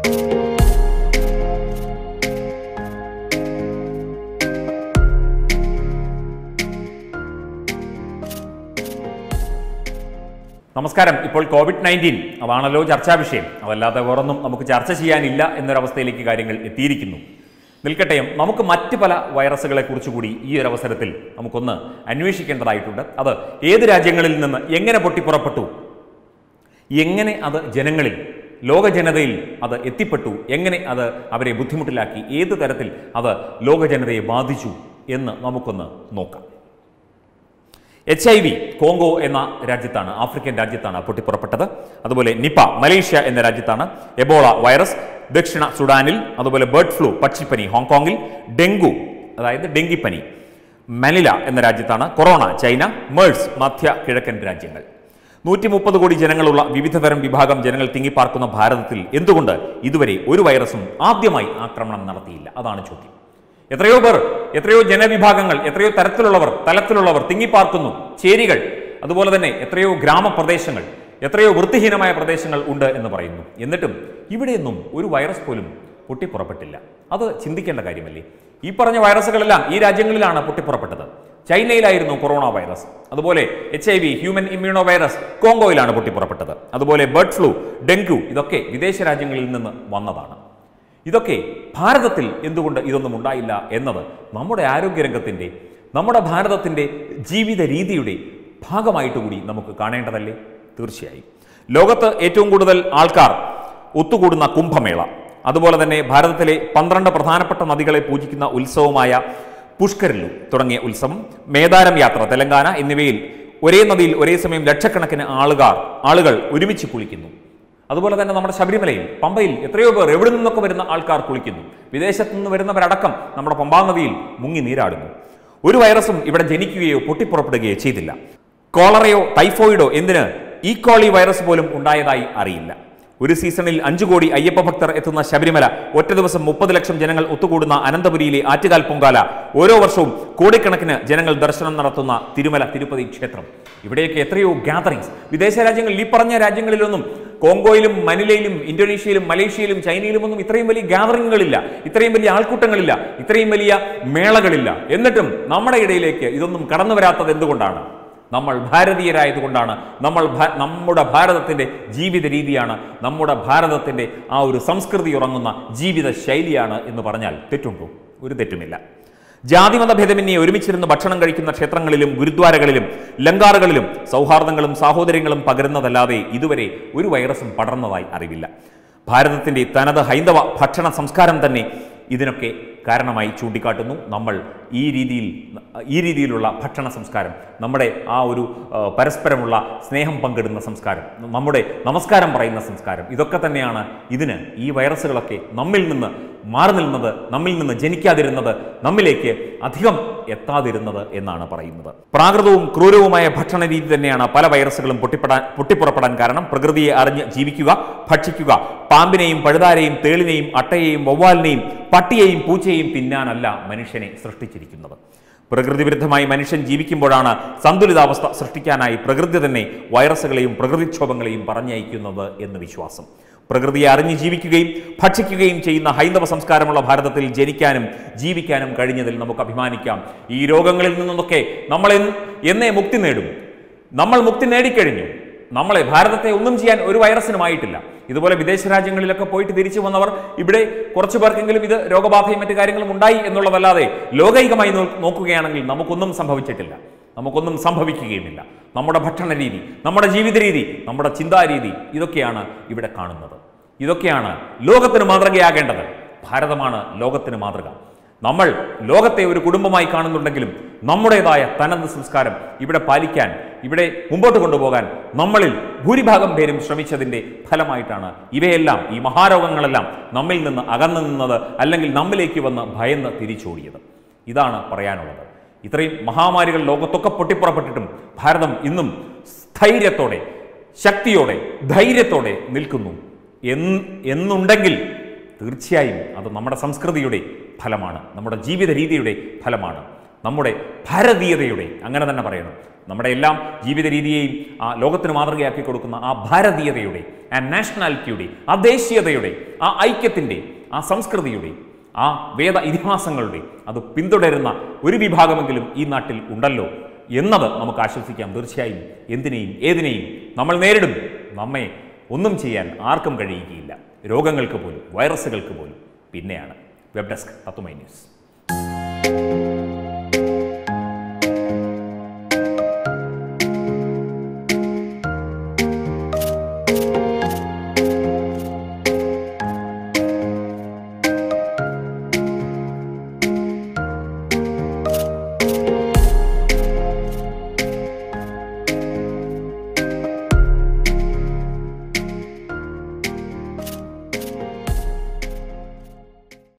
നമസ്കാരം ഇപ്പോൾ Covid nineteen അതാണല്ലോ ചർച്ചാ വിഷയം അതല്ലാതെ വേറൊന്നും നമുക്ക് ചർച്ച ചെയ്യാനില്ല എന്നൊരവസ്ഥയിലേക്ക് കാര്യങ്ങൾ എത്തിയിരിക്കുന്നു നിൽക്കട്ടെ നമുക്ക് മറ്റ് പല വൈറസുകളെ കുറിച്ച് കൂടി ഈ ഒരു അവസരത്തിൽ നമുക്കൊന്ന് അന്വേഷിക്കേണ്ടതായിട്ടുണ്ട് അത് ഏത് രാജ്യങ്ങളിൽ നിന്ന് എങ്ങനെ പൊട്ടിപ്പുറപ്പെട്ടു എങ്ങനെ അത് ജനങ്ങളിൽ ലോക ജനതയിൽ അത് എത്തിപ്പെട്ടു എങ്ങനെ അത് അവരെ ബുദ്ധിമുട്ടിലാക്കി ഏത് തരത്തിൽ അത് ലോക ജനതയെ ബാധിച്ചു എന്ന് നമുക്കൊന്ന് നോക്കാം എച്ച് ഐ വി കോങ്കോ എന്ന രാജ്യത്താണ് ആഫ്രിക്കൻ രാജ്യത്താണ് പൊട്ടിപ്പുറപ്പെട്ടത് അതുപോലെ നിപ മലേഷ്യ എന്ന രാജ്യത്താണ് എബോള വൈറസ് ദക്ഷിണ സുഡാനിൽ അതുപോലെ ബേർഡ് ഫ്ലൂ പക്ഷിപ്പനി ഹോങ്കോങ്ങിൽ ഡെങ്കു അതായത് ഡെങ്കിപ്പനി മനില എന്ന രാജ്യത്താണ് കൊറോണ ചൈന മേഴ്സ് മധ്യ കിഴക്കൻ രാജ്യങ്ങൾ നൂറ്റി മുപ്പത് കോടി ജനങ്ങളുള്ള വിവിധതരം വിഭാഗം ജനങ്ങൾ തിങ്ങിപ്പാർക്കുന്ന ഭാരതത്തിൽ എന്തുകൊണ്ട് ഇതുവരെ ഒരു വൈറസും ആദ്യമായി ആക്രമണം നടത്തിയില്ല അതാണ് ചോദ്യം എത്രയോ പേർ എത്രയോ ജനവിഭാഗങ്ങൾ എത്രയോ തരത്തിലുള്ളവർ തലത്തിലുള്ളവർ തിങ്ങിപ്പാർക്കുന്നു ചേരികൾ അതുപോലെ തന്നെ എത്രയോ ഗ്രാമപ്രദേശങ്ങൾ എത്രയോ വൃത്തിഹീനമായ പ്രദേശങ്ങൾ ഉണ്ട് എന്ന് പറയുന്നു എന്നിട്ടും ഇവിടെയൊന്നും ഒരു വൈറസ് പോലും പൊട്ടിപ്പുറപ്പെട്ടില്ല അത് ചിന്തിക്കേണ്ട കാര്യമല്ലേ ഈ പറഞ്ഞ വൈറസുകളെല്ലാം ഈ രാജ്യങ്ങളിലാണ് പൊട്ടിപ്പുറപ്പെട്ടത് ചൈനയിലായിരുന്നു കൊറോണ വൈറസ് അതുപോലെ H I V human immuno virus കോങ്കോയിലാണ് പൊട്ടിപ്പുറപ്പെട്ടത് അതുപോലെ ബർഡ് ഫ്ലൂ ഡെങ്കു ഇതൊക്കെ വിദേശ രാജ്യങ്ങളിൽ നിന്ന് വന്നതാണ് ഇതൊക്കെ ഭാരതത്തിൽ എന്തുകൊണ്ട് ഇതൊന്നും ഉണ്ടായില്ല എന്നത് നമ്മുടെ ആരോഗ്യരംഗത്തിൻ്റെ നമ്മുടെ ഭാരതത്തിൻ്റെ ജീവിത രീതിയുടെ ഭാഗമായിട്ട് കൂടി നമുക്ക് കാണേണ്ടതല്ലേ തീർച്ചയായും ലോകത്ത് ഏറ്റവും കൂടുതൽ ആൾക്കാർ ഒത്തുകൂടുന്ന കുംഭമേള അതുപോലെ തന്നെ ഭാരതത്തിലെ പന്ത്രണ്ട് പ്രധാനപ്പെട്ട നദികളെ പൂജിക്കുന്ന ഉത്സവമായ പുഷ്കരലു തുടങ്ങിയ ഉത്സവം മേദാരം യാത്ര തെലങ്കാന എന്നിവയിൽ ഒരേ നദിയിൽ ഒരേ സമയം ലക്ഷക്കണക്കിന് ആളുകാർ ആളുകൾ ഒരുമിച്ച് കുളിക്കുന്നു അതുപോലെ തന്നെ നമ്മുടെ ശബരിമലയിൽ പമ്പയിൽ എത്രയോ പേർ എവിടെ നിന്നൊക്കെ വരുന്ന ആൾക്കാർ കുളിക്കുന്നു വിദേശത്തു നിന്ന് വരുന്നവരടക്കം നമ്മുടെ പമ്പാ നദിയിൽ മുങ്ങി നീരാടുന്നു ഒരു വൈറസും ഇവിടെ ജനിക്കുകയോ പൊട്ടിപ്പുറപ്പെടുകയോ ചെയ്തില്ല കോളറയോ ടൈഫോയിഡോ എന്തിന് ഈ കോളി വൈറസ് പോലും ഉണ്ടായതായി അറിയില്ല ഒരു സീസണിൽ അഞ്ചു കോടി അയ്യപ്പ ഭക്തർ എത്തുന്ന ശബരിമല ഒറ്റ ദിവസം മുപ്പത് ലക്ഷം ജനങ്ങൾ ഒത്തുകൂടുന്ന അനന്തപുരിയിലെ ആറ്റുകാൽ പൊങ്കാല ഓരോ വർഷവും കോടിക്കണക്കിന് ജനങ്ങൾ ദർശനം നടത്തുന്ന തിരുമല തിരുപ്പതി ക്ഷേത്രം ഇവിടെയൊക്കെ എത്രയോ ഗ്യാതറിങ്സ് വിദേശ രാജ്യങ്ങളിൽ ഈ പറഞ്ഞ രാജ്യങ്ങളിലൊന്നും കോങ്കോയിലും മനിലയിലും ഇന്തോനേഷ്യയിലും മലേഷ്യയിലും ചൈനയിലും ഒന്നും ഇത്രയും വലിയ ഗ്യാതറിങ്ങുകളില്ല ഇത്രയും വലിയ ആൾക്കൂട്ടങ്ങളില്ല ഇത്രയും വലിയ മേളകളില്ല എന്നിട്ടും നമ്മുടെ ഇടയിലേക്ക് ഇതൊന്നും കടന്നു വരാത്തത് എന്തുകൊണ്ടാണ് നമ്മൾ ഭാരതീയരായതുകൊണ്ടാണ് നമ്മൾ ഭ- നമ്മുടെ ഭാരതത്തിൻ്റെ ജീവിത രീതിയാണ് നമ്മുടെ ഭാരതത്തിൻ്റെ ആ ഒരു സംസ്കൃതി ഉറങ്ങുന്ന ജീവിത ശൈലിയാണ് എന്ന് പറഞ്ഞാൽ തെറ്റുണ്ടോ ഒരു തെറ്റുമില്ല ജാതിമത ഭേദമന്യേ ഒരുമിച്ചിരുന്ന് ഭക്ഷണം കഴിക്കുന്ന ക്ഷേത്രങ്ങളിലും ഗുരുദ്വാരകളിലും ലങ്കാറുകളിലും സൗഹാർദ്ദങ്ങളും സാഹോദര്യങ്ങളും പകരുന്നതല്ലാതെ ഇതുവരെ ഒരു വൈറസും പടർന്നതായി അറിവില്ല ഭാരതത്തിൻ്റെ തനത് ഹൈന്ദവ ഭക്ഷണ സംസ്കാരം തന്നെ ഇതിനൊക്കെ കാരണമായി ചൂണ്ടിക്കാട്ടുന്നു നമ്മൾ ഈ രീതിയിൽ ഈ രീതിയിലുള്ള ഭക്ഷണ സംസ്കാരം നമ്മുടെ ആ ഒരു ആ, പരസ്പരമുള്ള സ്നേഹം പങ്കിടുന്ന സംസ്കാരം നമ്മുടെ നമസ്കാരം പറയുന്ന സംസ്കാരം ഇതൊക്കെ തന്നെയാണ് ഇതിന് ഈ വൈറസുകളൊക്കെ നമ്മിൽ നിന്ന് മാറി നിന്നത് നമ്മിൽ നിന്ന് ജനിക്കാതിരുന്നത് നമ്മിലേക്ക് അധികം എത്താതിരുന്നത് എന്നാണ് പറയുന്നത് പ്രാകൃതവും ക്രൂരവുമായ ഭക്ഷണ രീതി തന്നെയാണ് പല വൈറസുകളും പൊട്ടിപ്പെടാൻ പൊട്ടിപ്പുറപ്പെടാൻ കാരണം പ്രകൃതിയെ അറിഞ്ഞ് ജീവിക്കുക ഭക്ഷിക്കുക പാമ്പിനെയും പഴുതാരെയും തേളിനെയും അട്ടയെയും വവ്വാലിനെയും പട്ടിയെയും പൂച്ചയെയും തിന്നാനല്ല മനുഷ്യനെ സൃഷ്ടിച്ചിരിക്കുന്നത് പ്രകൃതി വിരുദ്ധമായി മനുഷ്യൻ ജീവിക്കുമ്പോഴാണ് സന്തുലിതാവസ്ഥ സൃഷ്ടിക്കാനായി പ്രകൃതി തന്നെ വൈറസുകളെയും പ്രകൃതിക്ഷോഭങ്ങളെയും പറഞ്ഞയക്കുന്നത് എന്ന് വിശ്വാസം പ്രകൃതിയെ അറിഞ്ഞ് ജീവിക്കുകയും ഭക്ഷിക്കുകയും ചെയ്യുന്ന ഹൈന്ദവ സംസ്കാരമുള്ള ഭാരതത്തിൽ ജനിക്കാനും ജീവിക്കാനും കഴിഞ്ഞതിൽ നമുക്ക് അഭിമാനിക്കാം ഈ രോഗങ്ങളിൽ നിന്നൊക്കെ നമ്മൾ എന്ന് എന്നേ മുക്തി നേടും നമ്മൾ മുക്തി നേടിക്കഴിഞ്ഞു നമ്മളെ ഭാരതത്തെ ഒന്നും ചെയ്യാൻ ഒരു വൈറസിനുമായിട്ടില്ല ഇതുപോലെ വിദേശ രാജ്യങ്ങളിലൊക്കെ പോയിട്ട് തിരിച്ചു വന്നവർ ഇവിടെ കുറച്ചു പേർക്കെങ്കിലും ഇത് രോഗബാധയും മറ്റു കാര്യങ്ങളും ഉണ്ടായി എന്നുള്ളതല്ലാതെ ലോകൈകമായി നോ- നോക്കുകയാണെങ്കിൽ നമുക്കൊന്നും സംഭവിച്ചിട്ടില്ല നമുക്കൊന്നും സംഭവിക്കുകയുമില്ല നമ്മുടെ ഭക്ഷണ രീതി നമ്മുടെ ജീവിത രീതി നമ്മുടെ ചിന്താരീതി ഇതൊക്കെയാണ് ഇവിടെ കാണുന്നത് ഇതൊക്കെയാണ് ലോകത്തിന് മാതൃകയാകേണ്ടത് ഭാരതമാണ് ലോകത്തിന് മാതൃക നമ്മൾ ലോകത്തെ ഒരു കുടുംബമായി കാണുന്നുണ്ടെങ്കിലും നമ്മുടേതായ തനത് സംസ്കാരം ഇവിടെ പാലിക്കാൻ ഇവിടെ മുമ്പോട്ട് കൊണ്ടുപോകാൻ നമ്മളിൽ ഭൂരിഭാഗം പേരും ശ്രമിച്ചതിൻ്റെ ഫലമായിട്ടാണ് ഇവയെല്ലാം ഈ മഹാരോഗങ്ങളെല്ലാം നമ്മിൽ നിന്ന് അകന്നു നിന്നത് അല്ലെങ്കിൽ നമ്മിലേക്ക് വന്ന് ഭയന്ന് തിരിച്ചോടിയത് ഇതാണ് പറയാനുള്ളത് ഇത്രയും മഹാമാരികൾ ലോകത്തൊക്കെ പൊട്ടിപ്പുറപ്പെട്ടിട്ടും ഭാരതം ഇന്നും സ്ഥൈര്യത്തോടെ ശക്തിയോടെ ധൈര്യത്തോടെ നിൽക്കുന്നു എന്ന് എന്നുണ്ടെങ്കിൽ തീർച്ചയായും അത് നമ്മുടെ സംസ്കൃതിയുടെ ഫലമാണ് നമ്മുടെ ജീവിത രീതിയുടെ ഫലമാണ് നമ്മുടെ ഭാരതീയതയുടെ അങ്ങനെ തന്നെ പറയണം നമ്മുടെ എല്ലാം ജീവിത രീതിയെയും ആ ലോകത്തിന് മാതൃകയാക്കി കൊടുക്കുന്ന ആ ഭാരതീയതയുടെ ആ നാഷണാലിറ്റിയുടെ ആ ദേശീയതയുടെ ആ ഐക്യത്തിൻ്റെ ആ സംസ്കൃതിയുടെ ആ വേദ ഇതിഹാസങ്ങളുടെ അത് പിന്തുടരുന്ന ഒരു വിഭാഗമെങ്കിലും ഈ നാട്ടിൽ ഉണ്ടല്ലോ എന്നത് നമുക്ക് ആശ്വസിക്കാം തീർച്ചയായും എന്തിനേയും ഏതിനേയും നമ്മൾ നേരിടും നമ്മെ ഒന്നും ചെയ്യാൻ ആർക്കും കഴിയുകയില്ല രോഗങ്ങൾക്ക് പോലും വൈറസുകൾക്ക് പോലും പിന്നെയാണ് വെബ് ഡെസ്ക് തത്തുമൈ ന്യൂസ്